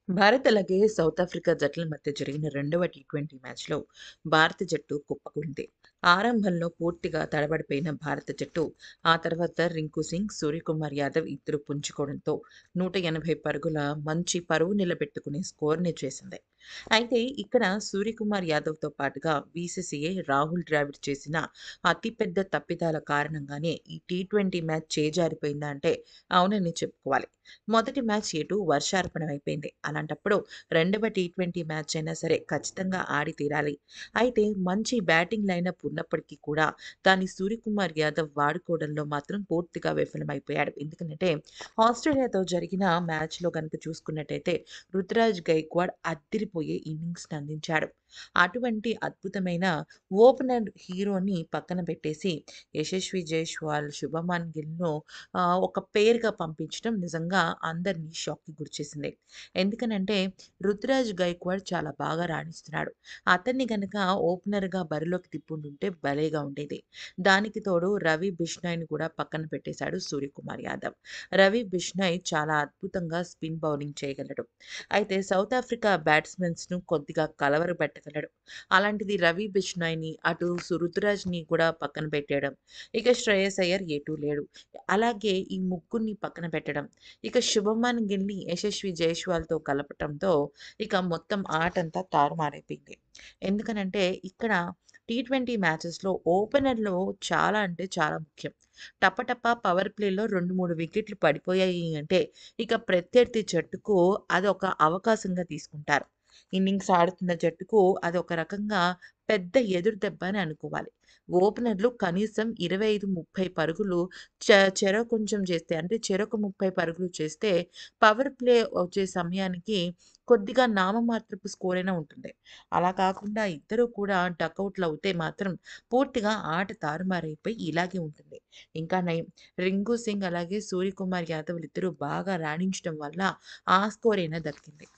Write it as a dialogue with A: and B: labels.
A: భారత్ అలాగే south Africa జట్ల మధ్య జరిగిన రెండవ టీ ట్వంటీ మ్యాచ్లో భారత జట్టు కుప్పకూలింది ఆరంభంలో పూర్తిగా తడబడిపోయిన భారత జట్టు ఆ తర్వాత రింకు సింగ్ సూర్యకుమార్ యాదవ్ ఇద్దరు పుంజుకోవడంతో నూట ఎనభై పరుగుల మంచి పరువు నిలబెట్టుకునే స్కోర్ని చేసింది అయితే ఇక్కడ సూర్యకుమార్ యాదవ్తో పాటుగా బీసీసీఐ రాహుల్ ద్రావిడ్ చేసిన అతిపెద్ద తప్పిదాల కారణంగానే ఈ టీ ట్వంటీ మ్యాచ్ చేజారిపోయిందా అంటే అవునని చెప్పుకోవాలి మొదటి మ్యాచ్ ఎటు వర్షార్పణం అయిపోయింది అలాంటప్పుడు రెండవ టీ ట్వంటీ మ్యాచ్ అయినా సరే ఖచ్చితంగా ఆడి తీరాలి అయితే మంచి బ్యాటింగ్ లైనప్ ఉన్నప్పటికీ కూడా దాన్ని సూర్యకుమార్ యాదవ్ వాడుకోవడంలో మాత్రం పూర్తిగా విఫలమైపోయాడు ఎందుకంటే ఆస్ట్రేలియాతో జరిగిన మ్యాచ్లో కనుక చూసుకున్నట్టయితే రుతురాజ్ గైక్వాడ్ అద్దిరిపోయే ఇన్నింగ్స్ని అందించాడు అటువంటి అద్భుతమైన ఓపెనర్ హీరోని పక్కన పెట్టేసి యశస్వి జైస్వాల్ శుభమాన్ గిల్ను ఆ, ఒక పేరుగా పంపించడం నిజంగా అందరినీ షాక్కి గురిచేసింది ఎందుకనంటే రుతురాజ్ గైక్వాడ్ చాలా బాగా రాణిస్తున్నాడు అతన్ని గనక ఓపెనర్గా బరిలోకి తిప్పుంటుంటే భలేగా ఉండేది దానికి తోడు రవి బిష్నాయ్ని కూడా పక్కన పెట్టేశాడు సూర్యకుమార్ యాదవ్ రవి బిష్నాయ్ చాలా అద్భుతంగా స్పిన్ బౌలింగ్ చేయగలడు అయితే సౌత్ ఆఫ్రికా బ్యాట్స్మెన్స్ను కొద్దిగా కలవరపెట్టగలడు అలాంటిది రవి బిష్నాయ్ని అటు సు- రుతురాజ్ని కూడా పక్కన పెట్టేయడం ఇక శ్రేయస్ అయ్యర్ ఎటు లేడు అలాగే ఈ ముగ్గురిని పక్కన పెట్టడం ఇక శుభమన్ గిల్ని యశస్వి జైస్వాల్తో కలపటంతో ఇక మొత్తం ఆటంతా తారుమారైపోయింది ఎందుకనంటే ఇక్కడ టీ ట్వంటీ మ్యాచెస్లో ఓపెనర్లో చాలా అంటే చాలా ముఖ్యం టపటప పవర్ ప్లేలో రెండు మూడు వికెట్లు పడిపోయాయి అంటే ఇక ప్రత్యర్థి జట్టుకు అదొక అవకాశంగా తీసుకుంటారు ఇన్నింగ్స్ ఆడుతున్న జట్టుకు అదొక రకంగా పెద్ద ఎదురు దెబ్బ అని అనుకోవాలి ఓపెనర్లు కనీసం ఇరవై ఐదు ముప్పై పరుగులు చ చెర కొంచెం చేస్తే అంటే చెరొక ముప్పై పరుగులు చేస్తే పవర్ ప్లే వచ్చే సమయానికి కొద్దిగా నామమాత్రపు స్కోర్ అయినా ఉంటుంది అలా కాకుండా ఇద్దరు కూడా డకౌట్లు అవుతే మాత్రం పూర్తిగా ఆట తారుమారైపోయి ఇలాగే ఉంటుంది ఇంకా నయం రింగు సింగ్ అలాగే సూర్యకుమార్ యాదవ్ ఇద్దరు బాగా రాణించడం వల్ల ఆ స్కోర్ అయినా దక్కింది